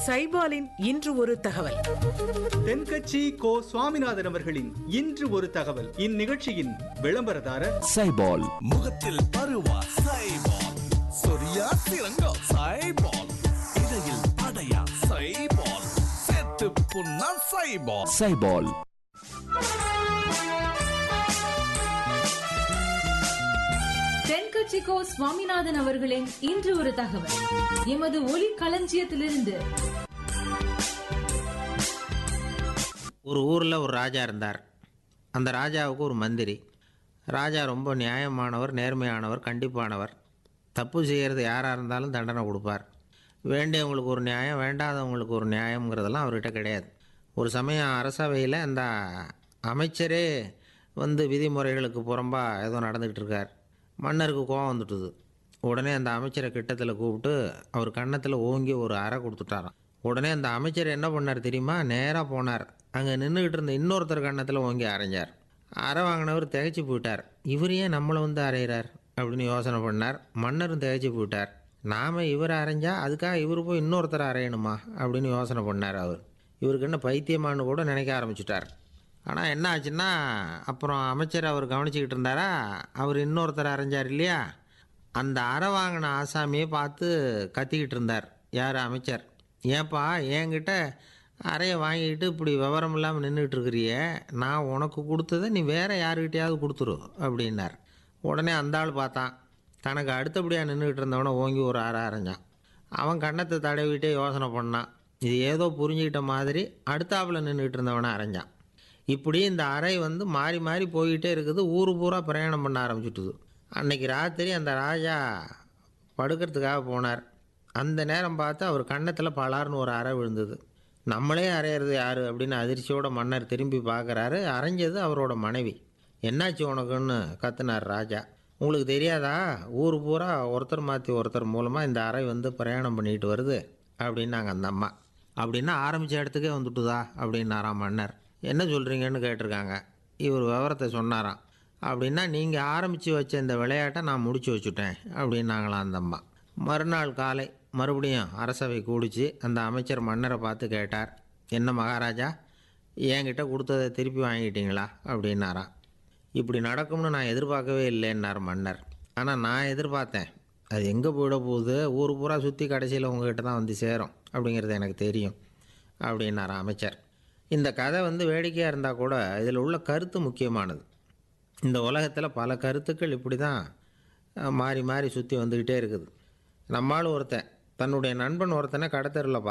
சைபாலின் இன்று ஒரு தகவல் தென்கட்சி கோ சுவாமிநாதன் அவர்களின் இன்று ஒரு தகவல் இந்நிகழ்ச்சியின் விளம்பரதாரர் சைபால் முகத்தில் பருவா சைபால் சொரியா சிறங்கா சைபால் இடையில் படையா சைபால் செத்து புண்ணா சைபால் சைபால் தென்கட்சிக்கோ சுவாமிநாதன் அவர்களின் இன்று ஒரு தகவல் எமது ஒலி களஞ்சியத்திலிருந்து ஒரு ஊரில் ஒரு ராஜா இருந்தார் அந்த ராஜாவுக்கு ஒரு மந்திரி ராஜா ரொம்ப நியாயமானவர் நேர்மையானவர் கண்டிப்பானவர் தப்பு செய்கிறது யாராக இருந்தாலும் தண்டனை கொடுப்பார் வேண்டியவங்களுக்கு ஒரு நியாயம் வேண்டாதவங்களுக்கு ஒரு நியாயங்கிறதெல்லாம் அவர்கிட்ட கிடையாது ஒரு சமயம் அரசவையில் அந்த அமைச்சரே வந்து விதிமுறைகளுக்கு புறம்பா ஏதோ நடந்துக்கிட்டு இருக்கார் மன்னருக்கு கோவம் வந்துட்டுது உடனே அந்த அமைச்சரை கிட்டத்தில் கூப்பிட்டு அவர் கன்னத்தில் ஓங்கி ஒரு அறை கொடுத்துட்டாராம் உடனே அந்த அமைச்சர் என்ன பண்ணார் தெரியுமா நேராக போனார் அங்கே நின்றுக்கிட்டு இருந்த இன்னொருத்தர் கன்னத்தில் ஓங்கி அரைஞ்சார் அறை வாங்கினவர் திகைச்சு போயிட்டார் இவர் ஏன் நம்மளை வந்து அரைகிறார் அப்படின்னு யோசனை பண்ணார் மன்னரும் திகைச்சு போயிட்டார் நாம் இவர் அரைஞ்சா அதுக்காக இவர் போய் இன்னொருத்தர் அரையணுமா அப்படின்னு யோசனை பண்ணார் அவர் இவருக்கு என்ன பைத்தியமானு கூட நினைக்க ஆரம்பிச்சிட்டார் ஆனால் என்ன ஆச்சுன்னா அப்புறம் அமைச்சர் அவர் கவனிச்சுக்கிட்டு இருந்தாரா அவர் இன்னொருத்தர் அரைஞ்சார் இல்லையா அந்த அறை வாங்கின ஆசாமியை பார்த்து கத்திக்கிட்டு இருந்தார் யார் அமைச்சர் ஏன்பா என்கிட்ட அறையை வாங்கிக்கிட்டு இப்படி விவரம் இல்லாமல் நின்றுட்டு இருக்கிறியே நான் உனக்கு கொடுத்ததை நீ வேற யாருக்கிட்டையாவது கொடுத்துரு அப்படின்னார் உடனே அந்த ஆள் பார்த்தான் தனக்கு அடுத்தபடியாக நின்றுக்கிட்டு இருந்தவனை ஓங்கி ஒரு அறை அரைஞ்சான் அவன் கன்னத்தை தடவிட்டே யோசனை பண்ணான் இது ஏதோ புரிஞ்சுக்கிட்ட மாதிரி அடுத்தாப்புல நின்றுக்கிட்டு இருந்தவனை அரைஞ்சான் இப்படி இந்த அறை வந்து மாறி மாறி போய்கிட்டே இருக்குது ஊர் பூரா பிரயாணம் பண்ண ஆரம்பிச்சுட்டுது அன்னைக்கு ராத்திரி அந்த ராஜா படுக்கிறதுக்காக போனார் அந்த நேரம் பார்த்து அவர் கன்னத்தில் பலார்னு ஒரு அறை விழுந்தது நம்மளே அரையிறது யார் அப்படின்னு அதிர்ச்சியோட மன்னர் திரும்பி பார்க்குறாரு அரைஞ்சது அவரோட மனைவி என்னாச்சு உனக்குன்னு கத்துனார் ராஜா உங்களுக்கு தெரியாதா ஊர் பூரா ஒருத்தர் மாற்றி ஒருத்தர் மூலமாக இந்த அறை வந்து பிரயாணம் பண்ணிட்டு வருது அப்படின்னாங்க அந்த அம்மா அப்படின்னா ஆரம்பித்த இடத்துக்கே வந்துட்டுதா அப்படின்னாராம் மன்னர் என்ன சொல்கிறீங்கன்னு கேட்டிருக்காங்க இவர் விவரத்தை சொன்னாராம் அப்படின்னா நீங்கள் ஆரம்பித்து வச்ச இந்த விளையாட்டை நான் முடிச்சு வச்சுட்டேன் அப்படின்னாங்களாம் அந்த அம்மா மறுநாள் காலை மறுபடியும் அரசவை கூடிச்சு அந்த அமைச்சர் மன்னரை பார்த்து கேட்டார் என்ன மகாராஜா என்கிட்ட கொடுத்ததை திருப்பி வாங்கிட்டீங்களா அப்படின்னாராம் இப்படி நடக்கும்னு நான் எதிர்பார்க்கவே இல்லைன்னார் மன்னர் ஆனால் நான் எதிர்பார்த்தேன் அது எங்கே போயிட போகுது ஊர் பூரா சுற்றி கடைசியில் உங்ககிட்ட தான் வந்து சேரும் அப்படிங்கிறது எனக்கு தெரியும் அப்படின்னார் அமைச்சர் இந்த கதை வந்து வேடிக்கையாக இருந்தால் கூட இதில் உள்ள கருத்து முக்கியமானது இந்த உலகத்தில் பல கருத்துக்கள் இப்படி தான் அஹ், மாறி மாறி சுற்றி வந்துக்கிட்டே இருக்குது நம்மால் ஒருத்தன் தன்னுடைய நண்பன் ஒருத்தனை கடத்தரில்